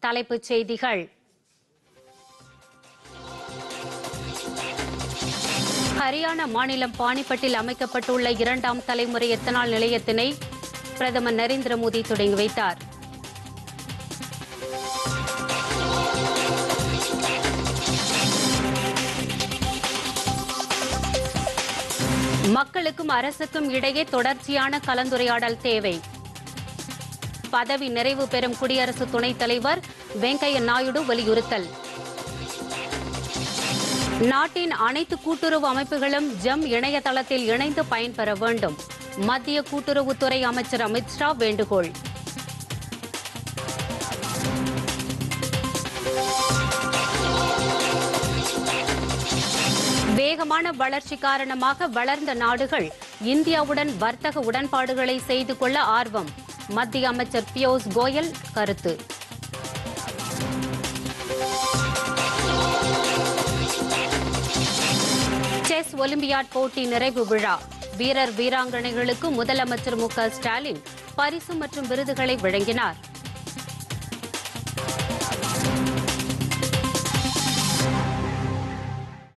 தலைப்புச் செய்திகள் ஹரியானா மாநிலம் பானிபட்டில் அமைக்கப்பட்டுள்ள இரண்டாம் தலைமுறை எத்தனால் நிலையத்தினை பிரதமர் நரேந்திர மோடி தொடங்கி வைத்தார் மக்களுக்கும் அரசுக்கும் இடையே தொடர்ச்சியான கலந்துரையாடல் தேவை பதவி நிறைவு பெறும் குடியரசு துணைத் தலைவர் வெங்கையா நாயுடு வலியுறுத்தல் நாட்டின் அனைத்து கூட்டுறவு அமைப்புகளும் ஜம் இணையதளத்தில் இணைந்து பயன்பெற வேண்டும் மத்திய கூட்டுறவுத்துறை அமைச்சர் அமித்ஷா வேண்டுகோள் வேகமான வளர்ச்சி காரணமாக வளர்ந்த நாடுகள் இந்தியாவுடன் வர்த்தக உடன்பாடுகளை செய்து கொள்ள ஆர்வம் மத்திய அமைச்சர் பியூஷ் கோயல் கருத்து செஸ் ஒலிம்பியாட் போட்டி நிறைவு விழா வீரர் வீராங்கனைகளுக்கு முதலமைச்சர் மு க ஸ்டாலின் பரிசு மற்றும் விருதுகளை வழங்கினார்